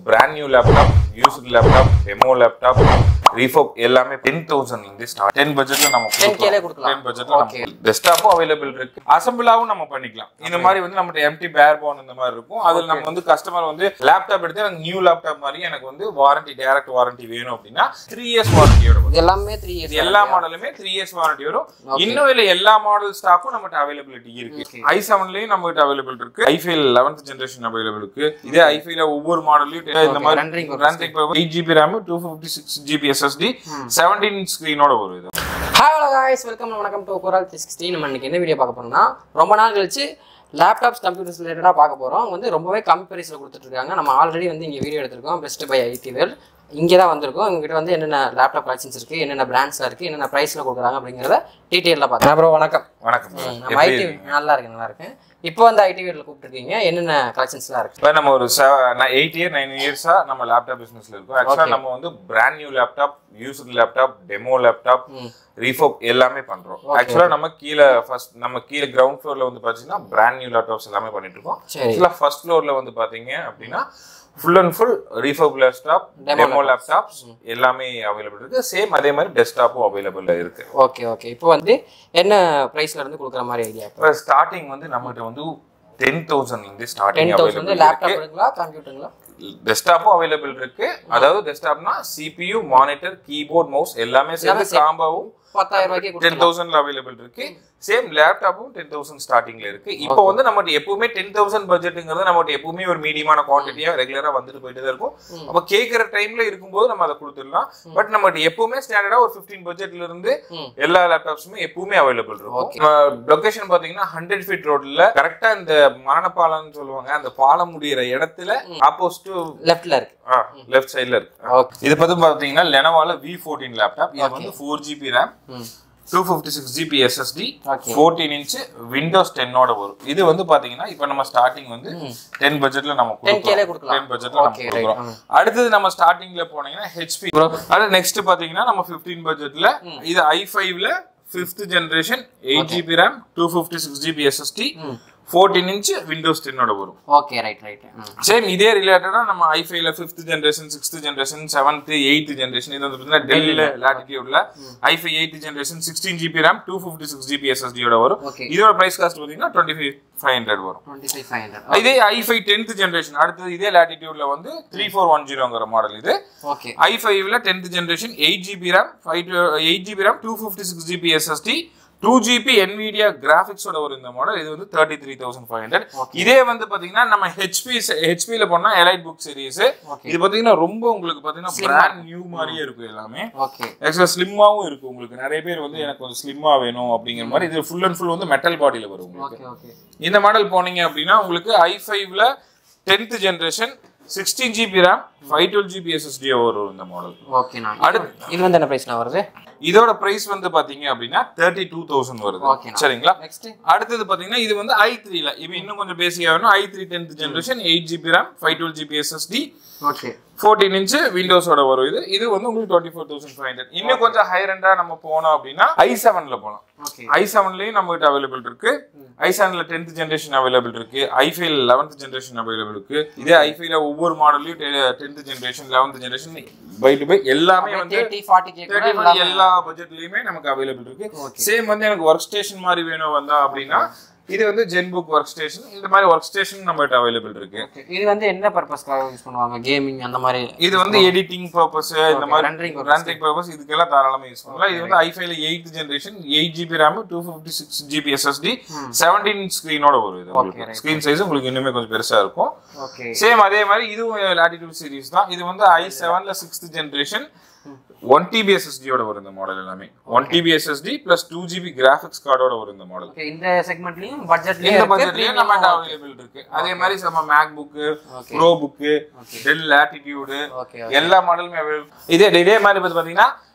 Brand new laptop used laptop demo laptop refurb எல்லாமே ten தௌசண்ட்ல இருந்து ஸ்டார்ட் டென் பட்ஜெட்ல நம்ம 10K லே கொடுக்கலாம். டென் பட்ஜெட்ல Okay. நம்ம டெஸ்க்டாப்பும் அவைலபிள் இருக்கு அசம்பிளாவும் நம்ம பண்ணிக்கலாம் இந்த மாதிரி வந்து நம்ம எம்டி பேர் போன் இந்த மாதிரி இருக்கும் அதுல நம்ம வந்து கஸ்டமர் வந்து லேப்டாப் எடுத்து எனக்கு நியூ லேப்டாப் மாதிரி எனக்கு வந்து வாரண்டி டைரக்ட் வாரண்டி வேணும் அப்படின்னா த்ரீ இயர்ஸ் வாரண்டியோட வரும் இது எல்லாமே த்ரீ இது இயர்ஸ் எல்லா மாடலுமே த்ரீ இயர்ஸ் வாரண்டி வரும் இன்னும் இல்ல எல்லா மாடல் ஸ்டாக்கும் நம்மகிட்ட அவைலபிலிட்டி இருக்கு ஐ செவன்லயும் நம்மகிட்ட அவைலபிள் இருக்கு ஐஃபைல் லெவன்த் ஜென்ரேஷன் அவைலபிள் இருக்கு இதே ஐஃபைல ஒவ்வொரு மாடல்லையும் இந்த மாதிரி rendering running eight GB RAM two fifty six GB SSD seventeen ஸ்கிரீனோட வரும் இது ஹாய் ஹலோ காய்ஸ் வெல்கம் வணக்கம் டு குரல் த்ரீ சிக்ஸ்டி நம்ம இன்னைக்கு என்ன வீடியோ பார்க்க போறோம்னா ரொம்ப நாள் கழிச்சு லேப்டாப்ஸ் கம்ப்யூட்டர்ஸ் ரிலேட்டடாக பார்க்க போகிறோம் வந்து ரொம்பவே கம்மி ப்ரைஸில் கொடுத்துட்ருக்காங்க நம்ம ஆல்ரெடி வந்து இங்கே வீடியோ எடுத்திருக்கோம் பெஸ்ட் பை ஐடி வேல் இங்கே தான் வந்திருக்கோம் இவங்ககிட்ட வந்து என்னென்ன லேப்டாப் கலெக்ஷன்ஸ் இருக்குது என்னென்ன பிராண்ட்ஸில் இருக்குது என்னென்ன ப்ரைஸில் கொடுக்குறாங்க அப்படிங்கிறத டீட்டெயிலில் பார்க்கலாம் அப்புறம் வணக்கம் வணக்கம் ம், நம்ம ஐடி நல்லா இருக்கு நல்லா இருக்கு இப்போ வந்து ஐடி வேரில் கூப்பிட்டுருக்கீங்க என்னென்ன கலெக்ஷன்ஸ்லாம் இருக்குது இப்போ நம்ம ஒரு எயிட் இயர் நைன் இயர்ஸா நம்ம லேப்டாப் பிசினஸ்ல இருக்கோம் ஆக்சுவலா நம்ம வந்து brand new laptop used laptop demo laptop refurb எல்லாமே பண்றோம் ஆக்சுவலா நம்ம கீழே ஃபர்ஸ்ட் நம்ம கீழே கிரவுண்ட் ஃப்ளோர்ல வந்து பாத்தீங்கன்னா பிராண்ட் நியூ லேப்டாப்ஸ் எல்லாமே பண்ணிட்டு இருக்கோம் சரி ஆக்சுவலா ஃபர்ஸ்ட் ஃப்ளோர்ல வந்து பாத்தீங்க அப்படின்னா full and full refurb laptop demo laptops எல்லாமே அவைலபிள் இருக்கு சேம் அதே மாதிரி டெஸ்க்டாப்பும் அவைலபிள் இருக்கு ஓகே ஓகே இப்போ வந்து என்ன ப்ரைஸ்ல இருந்து கொடுக்குற மாதிரி ஐடியா இப்போ ஸ்டார்டிங் வந்து நம்மகிட்ட வந்து டென் தௌசண்ட்ல இருந்து starting ten thousand available laptop இருக்குங்களா கம்ப்யூட்டருங்களா டெஸ்க்டாப்பும் அவைலபிள் இருக்கு அதாவது டெஸ்க்டாப்னா சிபியூ மானிட்டர் கீபோர்ட் மவுஸ் எல்லாமே சேர்ந்து காம்பாவும் பத்தாயிரம் ரூபாய்க்கு டென் கொடுத்துருலாம் தௌசண்ட்ல அவைலபிள் இருக்கு சேம் லேப்டாப்பும் டென் தௌசண்ட் ஸ்டார்டிங்ல இருக்கு இப்போ வந்து நம்மகிட்ட எப்பவுமே டென் தௌசண்ட் பட்ஜெட்டுங்கிறது நம்மகிட்ட எப்பவுமே ஒரு மீடியமான குவான்டிட்டியா ரெகுலரா வந்துட்டு போயிட்டு தான் இருக்கும் அப்ப கேட்கிற டைம்ல இருக்கும்போது நம்ம அதை கொடுத்துடலாம் பட் நம்மகிட்ட எப்பவுமே ஸ்டாண்டர்டா ஒரு ஃபிஃப்டீன் பட்ஜெட்ல இருந்து ம். எல்லா லேப்டாப்ஸுமே எப்பவுமே அவைலபிள் இருக்கும் லொகேஷன் பாத்தீங்கன்னா ஹண்ட்ரட் ஃபீட் ரோட்ல கரெக்டா இந்த மரணப்பாலம்னு சொல்லுவாங்க அந்த பாலம் முடியிற இடத்துல ஆப்போசிட் லெஃப்ட்ல இருக்கு லெஃப்ட் சைடுல இருக்கு ஓகே இது பத்தி பாத்தீங்கன்னா லெனவால வி ஃபோர்டீன் லேப்டாப் இது வந்து four GB RAM hmm two fifty six GB SSD Okay. Fourteen inch Windows டென்னோட வரும் இது வந்து பாத்தீங்கன்னா இப்போ நம்ம ஸ்டார்டிங் வந்து டென் பட்ஜெட்ல நம்ம 10K லே கொடுக்கலாம். டென் பட்ஜெட்ல நம்ம Okay, right. கொடுக்குறோம் அடுத்தது நம்ம ஸ்டார்டிங்ல போனீங்கன்னா ஹெச்பி அடுத்து நெக்ஸ்ட் பாத்தீங்கன்னா நம்ம ஃபிஃப்டீன் பட்ஜெட்ல இது ஐ ஃபைவ்ல fifth generation eight GB RAM two fifty six GB SSD fourteen inch Windows டென்னோட வரும் ஓகே ரைட் ரைட் சேம் இதே ரிலேட்டடா நம்ம ஐஃபைல fifth generation sixth generation seventh eighth generation இது வந்து பார்த்தீங்கன்னா டெல்லியில் லாட்டிடியூட்ல i five eighth generation sixteen GB RAM two fifty six GB எஸ்எஸ்டியோட வரும் Okay. இதோட பிரைஸ் காஸ்ட் பார்த்தீங்கன்னா டுவெண்ட்டி ஃபைவ் ஃபைவ் ஹண்ட்ரட் வரும் டுவெண்ட்டி ஃபைவ் ஃபைவ் ஹண்ட்ரட் இதே ஐஃபை டென்த் ஜென்ரேஷன் அடுத்தது இதே லாட்டிடியூட்ல வந்து த்ரீ ஃபோர் ஒன் ஜீரோங்கிற மாடல் இது ஓகே ஐ ஃபைவ்ல tenth generation eight GB RAM five eight GB RAM two fifty six GB SSD two GB Nvidia கிராஃபிக்ஸோட ஒரு இந்த மாடல் இது வந்து thirty three thousand five hundred இதே வந்து பாத்தீங்கன்னா நம்ம ஹெச்பி ஹெச்பியில் போனா எலைட் புக் சீரிஸ் Okay. இது பாத்தீங்கன்னா ரொம்ப உங்களுக்கு பாத்தீங்கன்னா பிராண்ட் நியூ மாதிரியே இருக்கும் எல்லாமே ஓகே ஆக்சுவலா ஸ்லிம்மாவும் இருக்கு உங்களுக்கு நிறைய பேர் வந்து எனக்கு கொஞ்சம் ஸ்லிம்மா வேணும் அப்படிங்கிற மாதிரி இது ஃபுல் அண்ட் ஃபுல் வந்து மெட்டல் பாடியில வரும் உங்களுக்கு ஓகே ஓகே இந்த மாடல் போனீங்க அப்படின்னா உங்களுக்கு ஐ ஃபைவ்ல tenth generation sixteen GB RAM five twelve GB SSD வரும் இந்த மாடல் ஓகேண்ணா அடுத்து இது வந்து என்ன ப்ரைஸ்ண்ணா வருது இதோட பிரைஸ் வந்து பாத்தீங்க அப்படின்னா தேர்ட்டி டூ தௌசண்ட் வருது ஓகேண்ணா. சரிங்களா நெக்ஸ்ட் அடுத்தது பாத்தீங்கன்னா இது வந்து ஐ த்ரீல இப்போ இன்னும் கொஞ்சம் பேசிக்கா வேணும் i three tenth generation eight GB RAM five twelve GB SSD okay fourteen inch விண்டோஸோட வரும் இது இது வந்து உங்களுக்கு twenty four thousand five hundred இன்னும் கொஞ்சம் ஹை ரெண்டா நம்ம போனோம் அப்படின்னா ஐ செவன்ல போகலாம் ஓகே ஐ செவன்லயும் நம்மகிட்ட அவைலபிள் இருக்கு ஐ செவன்ல டென்த் ஜென்ரேஷன் அவைலபிள் இருக்கு ஐஃபைல லெவன்த் ஜென்ரேஷன் அவைலபிள் இருக்கு இதே ஐஃபைல ஒவ்வொரு மாடல்லையும் டென்த் ஜென்ரேஷன் லெவன்த் ஜென்ரேஷன் பை டு பை எல்லாமே வந்து தேர்ட்டி ஃபார்ட்டி கேக் 35 எல்லா பட்ஜெட்லயுமே நமக்கு அவைலபிள் இருக்கு சேம் வந்து எனக்கு ஒர்க் ஸ்டேஷன் மாதிரி வேணும் வந்தா அப்படின்னா இது வந்து ஜென் புக் ஒர்க் ஸ்டேஷன் இந்த மாதிரி ஒர்க் ஸ்டேஷன் நம்மகிட்ட அவைலபிள் இருக்கு இது வந்து என்ன பர்பஸ்க்காக யூஸ் பண்ணுவாங்க கேமிங் அந்த மாதிரி இது வந்து எடிட்டிங் பர்பஸ் இந்த மாதிரி rendering purpose. ரன்னிங் பர்பஸ் இதுக்கெல்லாம் தாராளமா யூஸ் பண்ணலாம் இது வந்து ஐஃபைல eighth generation eight GB RAM two fifty six GB SSD seventeen ஸ்கிரீனோட வரும் இது உங்களுக்கு ஸ்கிரீன் சைஸ் உங்களுக்கு இன்னுமே கொஞ்சம் பெருசா இருக்கும் ஓகே சேம் அதே மாதிரி இதுவும் லாட்டிடியூட் சீரிஸ் தான் இது வந்து ஐ செவன்ல சிக்ஸ்த் ஜென்ரேஷன் ஒன் டிபி எஸ்எஸ்டியோட வரும் இந்த மாடல் எல்லாமே one TB SSD plus two GB graphics கார்டோட வரும் இந்த மாடல் ஓகே இந்த செக்மெண்ட்லயும் இந்த பட்ஜெட்லயும் பட்ஜெட்லயே நம்ம அவைலபிள் இருக்கு அதே மாதிரி நம்ம Mac book Pro book Dell Latitude okay எல்லா மாடலுமே available. இதே இதே மாதிரி பார்த்து பாத்தீங்கன்னா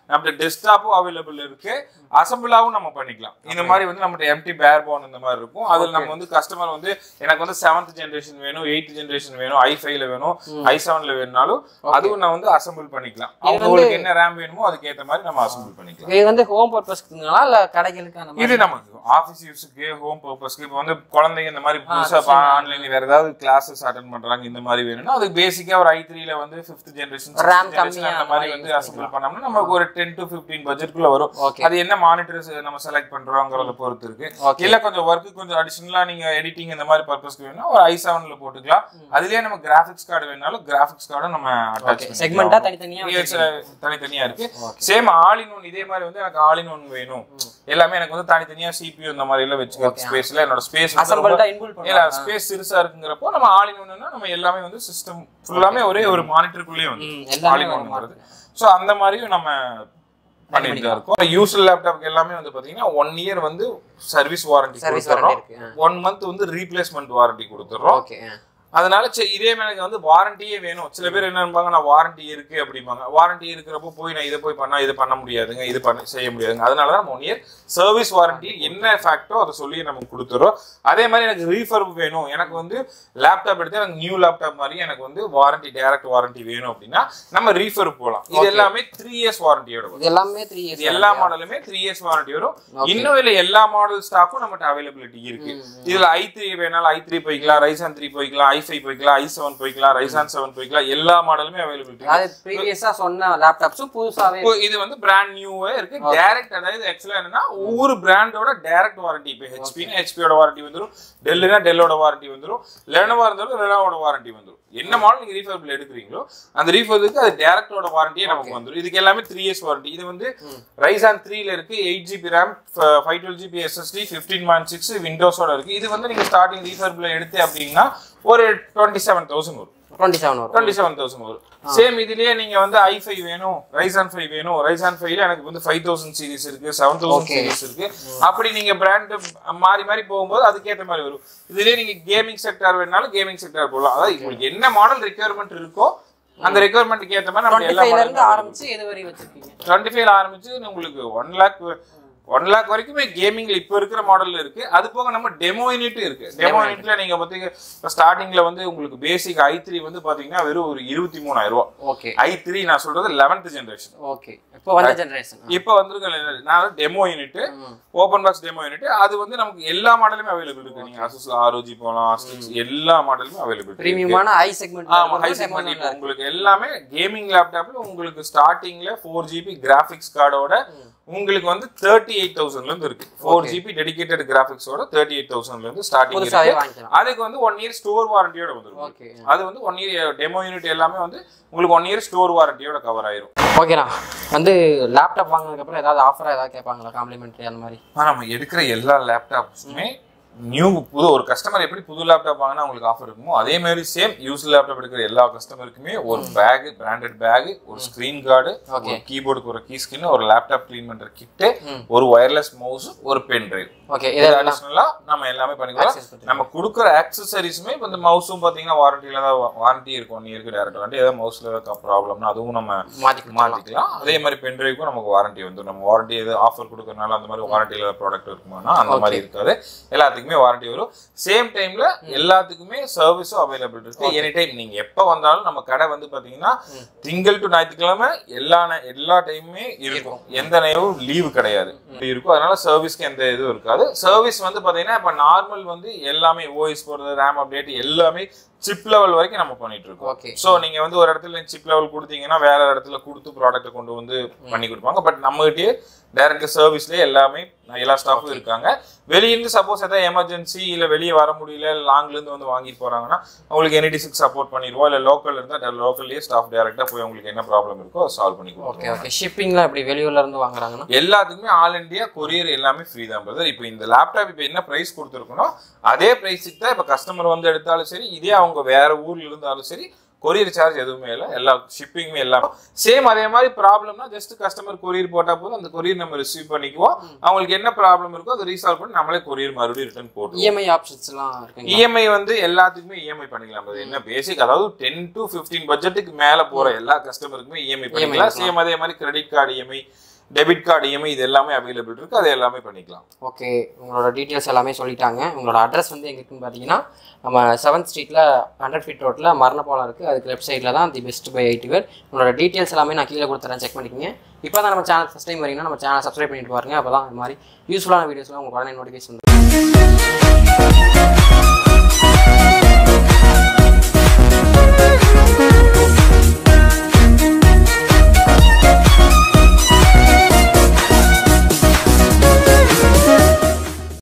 நம்ம டெஸ்க்டாப்பும் அவைலபிள் இருக்கு அசம்பிளாவும் நம்ம பண்ணிக்கலாம் இந்த மாதிரி வந்து நம்ம எம்டி பேர் போன் இந்த மாதிரி இருக்கும் அதுல நம்ம வந்து கஸ்டமர் வந்து எனக்கு வந்து செவன்த் ஜென்ரேஷன் வேணும் எயித் ஜென்ரேஷன் வேணும் ஐ ஃபைவ்ல வேணும் ஐ செவன்ல வேணும்னாலும் அதுவும் நான் வந்து அசம்பிள் பண்ணிக்கலாம் அவங்களுக்கு என்ன ரேம் வேணுமோ அதுக்கு ஏத்த மாதிரி நம்ம அசம்பிள் பண்ணிக்கலாம் இது வந்து ஹோம் பர்பஸ்க்குங்களா இல்ல கடைகளுக்கு அந்த மாதிரி இது நமக்கு ஆஃபீஸ் யூஸுக்கு ஹோம் பர்பஸ்க்கு இப்போ வந்து குழந்தைங்க இந்த மாதிரி புதுசா ஆன்லைன்ல வேற ஏதாவது கிளாஸஸ் அட்டன் பண்றாங்க இந்த மாதிரி வேணும்னா அதுக்கு பேசிக்கா ஒரு ஐ த்ரீல வந்து ஃபிஃப்த் ஜென்ரேஷன் RAM அந்த கம்மியா மாதிரி வந்து அசம்பிள் பண்ணோம்னா நமக்கு ஒரு டென் டு ஃபிஃப்டீன் பட்ஜெட்குள்ள வரும் ஓகே அது என்ன மானிட்டர்ஸ் நம்ம செலக்ட் பண்றோங்கிறத பொறுத்து இருக்கு ஓகே இல்ல கொஞ்சம் ஒர்க்கு கொஞ்சம் அடிஷனலா நீங்க எடிட்டிங் இந்த மாதிரி பர்பஸ்க்கு வேணும்னா ஒரு ஐ செவன்ல போட்டுக்கலாம் அதுலயே நம்ம கிராஃபிக்ஸ் கார்டு வேணாலும் கிராஃபிக்ஸ் கார்டும் நம்ம அட்டாச் செக்மெண்டா தனித்தனியா தனித்தனியா இருக்கு சேம் ஆல் இன் ஒன் இதே மாதிரி வந்து எனக்கு ஆல் இன் ஒன் வேணும் எல்லாமே எனக்கு வந்து தனித்தனியா சிபியூ இந்த மாதிரி எல்லாம் வச்சுக்க ஸ்பேஸ்ல என்னோட ஸ்பேஸ் அசம்பிள்டா இன்பில் இல்ல பண்ணலாம் ஸ்பேஸ் சிறுசா இருக்குங்கிறப்போ நம்ம ஆல் இன் ஒன்னா நம்ம எல்லாமே வந்து சிஸ்டம் ஃபுல்லாமே ஒரே ஒரு மானிட்டருக்குள்ளேயே வந்து ம், ஆல் எல்லாமே இன் வர ஒன்ங்கிறது ஸோ அந்த மாதிரியும் நம்ம பண்ணிட்டு தான் இருக்கோம் யூஸ்வல் லேப்டாப்க்கு எல்லாமே வந்து பாத்தீங்கன்னா ஒன் இயர் வந்து சர்வீஸ் வாரண்டி சர்வீஸ் வாரண்டி கொடுத்துறோம் இருக்கு ஒன் மந்த் வந்து ரீப்ளேஸ்மெண்ட் வாரண்டி கொடுத்துறோம் ஓகே அதனால சரி இதே மாதிரி எனக்கு வந்து வாரண்டியே வேணும் சில பேர் என்ன நினைப்பாங்க நான் வாரண்டி இருக்கு அப்படிம்பாங்க வாரண்டி இருக்கிறப்போ போய் நான் இதை போய் பண்ணா இது பண்ண முடியாதுங்க இது பண்ண செய்ய முடியாதுங்க அதனால தான் நம்ம ஒன் இயர் சர்வீஸ் வாரண்டி என்ன ஃபேக்டோ அதை சொல்லி நமக்கு கொடுத்துறோம் அதே மாதிரி எனக்கு ரீஃபர்ப் வேணும் எனக்கு வந்து லேப்டாப் எடுத்து எனக்கு நியூ லேப்டாப் மாதிரி எனக்கு வந்து வாரண்டி டைரக்ட் வாரண்டி வேணும் அப்படின்னா நம்ம ரீஃபர்ப் போகலாம் இது எல்லாமே த்ரீ இயர்ஸ் வாரண்டியோட வரும் இது எல்லாமே த்ரீ இது இயர்ஸ் எல்லா மாடலுமே த்ரீ இயர்ஸ் வாரண்டி வரும் இன்னும் இதுல எல்லா மாடல் ஸ்டாக்கும் நம்மகிட்ட அவைலபிலிட்டி இருக்கு இதுல ஐ த்ரீ வேணாலும் ஐ த்ரீ போய்க்கலாம் ரைசான் த்ரீ போய்க்கலாம் ஐ ஃபைவ் போய்க்கலாம் ஐ செவன் போய்க்கலாம் ரைசான் செவன் போய்க்கலாம் எல்லா மாடலுமே அவைலபிலிட்டி அதாவது ப்ரீவியஸா சொன்ன லேப்டாப்ஸும் புதுசாவே இப்போ இது வந்து பிராண்ட் நியூவே இருக்கு டைரக்ட் அதாவது ஆக்சுவலா என்னன்னா ஒவ்வொரு பிராண்டோட டைரக்ட் வாரண்டி இப்போ ஹெச்பினா ஹெச்பியோட வாரண்டி வந்துரும் டெல்லுனா டெல்லோட வாரண்டி வந்துரும் லெனோவா இருந்தாலும் லெனோவோட வாரண்டி வந்துரும் என்ன மாடல் நீங்க ரீஃபர்பிள் எடுக்கிறீங்களோ அந்த ரீஃபர்புக்கு அது டேரக்டோட வாரண்டியே நமக்கு வந்துரும் இதுக்கு எல்லாமே த்ரீ இயர்ஸ் வாரண்டி இது வந்து ரைசான் த்ரீல இருக்கு eight GB RAM five twelve GB SSD fifteen point six விண்டோஸோட இருக்கு இது வந்து நீங்க ஸ்டார்டிங் ரீஃபர்பிள் எடுத்து அப்படின்னா ஒரு டுவெண்ட்டி செவன் தௌசண்ட் வரும் டுவெண்ட்டி செவன் வரும் டுவெண்ட்டி செவன் தௌசண்ட் வரும் சேம் இதுலயே நீங்க வந்து ஐ ஃபைவ் வேணும் ரைசான் ஃபைவ் வேணும் ரைசான் ஃபைவ்ல எனக்கு வந்து ஃபைவ் தௌசண்ட் சீரிஸ் இருக்கு செவன் தௌசண்ட் Okay. சீரிஸ் இருக்கு அப்படி நீங்க பிராண்ட் மாறி மாறி போகும்போது அதுக்கேற்ற மாதிரி வரும் இதுலயே நீங்க கேமிங் செக்டார் வேணாலும் கேமிங் செக்டார் போகலாம் அதாவது உங்களுக்கு என்ன மாடல் ரெக்யர்மெண்ட் இருக்கோ அந்த ரெக்யர்மெண்ட்டுக்கு ஏற்ற மாதிரி நம்ம டுவெண்ட்டி எல்லா ஃபைவ்ல இருந்து மாடலும் ஆரம்பிச்சு எது வரை வச்சிருக்கீங்க டுவெண்ட்டி ஃபைவ் ஆரம்பிச்சு உங்களுக்கு ஒன் லேக் ஒன் லேக் வரைக்குமே கேமிங்ல இப்போ இருக்கிற மாடல்ல இருக்கு அது போக நம்ம டெமோ யூனிட் இருக்கு டெமோ யூனிட்ல நீங்க பாத்தீங்க இப்போ ஸ்டார்டிங்ல வந்து உங்களுக்கு பேசிக் ஐ த்ரீ வந்து பாத்தீங்கன்னா வெறும் ஒரு இருபத்தி மூணாயிரம் ரூபாய் ஓகே ஐ த்ரீ நான் சொல்றது லெவன்த் ஜென்ரேஷன் ஓகே இப்போ வந்த ஜெனரேஷன் இப்போ வந்திருக்க நான் demo unit open box demo unit அது வந்து நமக்கு எல்லா மாடலுமே அவைலபிள் இருக்கு நீங்க அசூஸ் ஆர்ஓஜி போகலாம் அஸ்டிக்ஸ் எல்லா மாடலுமே அவைலபிள் இருக்கு பிரீமியமான ஹை செக்மெண்ட் ஆமா ஹை செக்மெண்ட் இப்போ உங்களுக்கு எல்லாமே கேமிங் லேப்டாப்ல உங்களுக்கு ஸ்டார்டிங்ல ஃபோர் ஜிபி கிராஃபிக்ஸ் கார்டோட உங்களுக்கு வந்து தேர்ட்டி எயிட் தௌசண்ட்ல இருந்து இருக்கு ஃபோர் ஜிபி டெடிகேட்டட் கிராஃபிக்ஸோட தேர்ட்டி எயிட் தௌசண்ட்ல இருந்து ஸ்டார்டிங் புதுசாவே இருக்கு வாங்கிக்கலாம் அதுக்கு வந்து ஒன் இயர் ஸ்டோர் வாரண்டியோட வந்துரும் ஓகே அது வந்து ஒன் இயர் டெமோ யூனிட் எல்லாமே வந்து உங்களுக்கு ஒன் இயர் ஸ்டோர் வாரண்டியோட கவர் ஆயிரும் ஓகேண்ணா வந்து லேப்டாப் வாங்கினதுக்கு அப்புறம் ஏதாவது ஆஃபர் ஏதாவது கேட்பாங்களா காம்ப்ளிமெண்ட்ரி அந்த மாதிரி ஆனா நம்ம எடுக்கிற எல்லா லேப்டாப்ஸுமே நியூ புது ஒரு கஸ்டமர் எப்படி புது லேப்டாப் வாங்கினா உங்களுக்கு ஆஃபர் இருக்குமோ அதே மாதிரி சேம் யூஸ் லேப்டாப் எடுக்கிற எல்லா கஸ்டமருக்குமே ஒரு பேக் பிராண்டட் பேக் ஒரு ஸ்கிரீன் கார்டு Okay. ஒரு கீபோர்டுக்கு ஒரு கீ ஸ்கின் ஒரு லேப்டாப் க்ளீன் பண்ற கிட்டு ம். ஒரு ஒயர்லெஸ் மவுஸ் ஒரு பென் டிரைவ் ஓகே இது இதெல்லாம் அடிஷனலா நம்ம எல்லாமே பண்ணிக்கலாம் Access பண்ணிக்கலாம். நம்ம கொடுக்குற ஆக்சசரிஸுமே இப்போ இந்த மவுஸும் பாத்தீங்கன்னா வாரண்டியில தான் வாரண்டி இருக்கும் ஒன் இயருக்கு டேரக்ட் வாரண்டி ஏதாவது மவுஸ்ல ஏதாவது ப்ராப்ளம்னா அதுவும் நம்ம மாற்றி மாத்திக்கலாம் அதே மாதிரி பென் டிரைவ்க்கும் நமக்கு வாரண்டி வந்து நம்ம வாரண்டி எது ஆஃபர் கொடுக்கறனால அந்த மாதிரி வாரண்டியில ப்ராடக்ட் இருக்குமானா அந்த மாதிரி இருக்காது எல்லாத்துக்குமே வாரண்டி வரும் சேம் டைம்ல எல்லாத்துக்குமே சர்வீஸும் அவைலபிள் இருக்கு எனி டைம் நீங்க எப்ப வந்தாலும் நம்ம கடை வந்து பாத்தீங்கன்னா திங்கள் டு ஞாயிற்றுக்கிழமை எல்லா நே- எல்லா டைமுமே இருக்கும் எந்த நேரமும் லீவு கிடையாது இப்படி இருக்கும் அதனால சர்வீஸ்க்கு எந்த இதுவும் இருக்காது சர்வீஸ் வந்து பாத்தீங்கன்னா இப்ப நார்மல் வந்து எல்லாமே ஓஎஸ் போறது ரேம் அப்டேட் எல்லாமே சிப் லெவல் வரைக்கும் நம்ம பண்ணிட்டு இருக்கோம் ஓகே சோ நீங்க வந்து ஒரு இடத்துல சிப் லெவல் கொடுத்தீங்கன்னா வேற இடத்துல கொடுத்து ப்ராடக்ட் கொண்டு வந்து பண்ணி கொடுப்பாங்க பட் நம்ம கிட்டயே டைரக்ட் சர்வீஸ்லயே எல்லாமே எல்லா ஸ்டாஃபும் இருக்காங்க வெளியிருந்து சப்போஸ் ஏதாவது எமர்ஜென்சி இல்ல வெளியே வர முடியல லாங்ல இருந்து வந்து வாங்கிட்டு போறாங்கன்னா அவங்களுக்கு என்டி சிக்ஸ் சப்போர்ட் பண்ணிடுவோம் இல்ல லோக்கல் இருந்தா லோக்கல்லயே ஸ்டாஃப் டைரக்டா போய் உங்களுக்கு என்ன ப்ராப்ளம் இருக்கோ சால்வ் பண்ணி கொடுப்போம் ஓகே ஓகே ஷிப்பிங்லாம் எப்படி வெளியூர்ல இருந்து வாங்குறாங்கன்னா எல்லாத்துக்குமே ஆல் இந்தியா கொரியர் எல்லாமே ஃப்ரீ தான் பிரதர் இப்போ இந்த லேப்டாப் இப்போ என்ன பிரைஸ் கொடுத்துருக்கணும் அதே பிரைஸுக்கு தான் இப்போ கஸ்டமர் வந்து எடுத்தாலும் சரி இதே அவங்க வேற ஊர்ல இருந்தாலும் சரி கொரியர் சார்ஜ் எதுவுமே இல்லை எல்லா ஷிப்பிங்குமே எல்லாம் சேம் அதே மாதிரி ப்ராப்ளம்னா ஜஸ்ட் கஸ்டமர் கொரியர் போட்டா போதும் அந்த கொரியர் நம்ம ரிசீவ் பண்ணிக்குவோம் அவங்களுக்கு என்ன ப்ராப்ளம் இருக்கோ அதை ரீசால்வ் பண்ணி நம்மளே கொரியர் மறுபடியும் ரிட்டர்ன் போட்டு இஎம்ஐ ஆப்ஷன்ஸ்லாம் இருக்குங்க இஎம்ஐ வந்து எல்லாத்துக்குமே இஎம்ஐ பண்ணிக்கலாம் அது என்ன பேசிக் அதாவது டென் டு ஃபிஃப்டீன் பட்ஜெட்டுக்கு மேல போற எல்லா கஸ்டமருக்குமே இஎம்ஐ பண்ணிக்கலாம் சேம் அதே மாதிரி credit card EMI debit card EMI இது எல்லாமே அவைலபிள் இருக்கு அது எல்லாமே பண்ணிக்கலாம் ஓகே உங்களோட டீட்டெயில்ஸ் எல்லாமே சொல்லிட்டாங்க உங்களோட அட்ரஸ் வந்து எங்க இருக்குன்னு பார்த்தீங்கன்னா நம்ம செவன்த் ஸ்ட்ரீட்டில் ஹண்ட்ரட் ஃபீட் ரோட்டில் மரணப்பாலம் இருக்குது அதுக்கு லெஃப்ட் சைடில் தான் தி பெஸ்ட் பை ஐடிவேர் உங்களோட டீட்டெயில்ஸ் எல்லாமே நான் கீழே கொடுத்துறேன் செக் பண்ணிக்கோங்க இப்போ தான் நம்ம சேனல் ஃபஸ்ட் டைம் வரீங்கன்னா நம்ம சேனல் சப்ஸ்கிரைப் பண்ணிட்டு பாருங்க அப்போ தான் இந்த மாதிரி யூஸ்ஃபுல்லான வீடியோஸ்லாம் உங்களுக்கு உடனே நோட்டிஃபிகேஷன்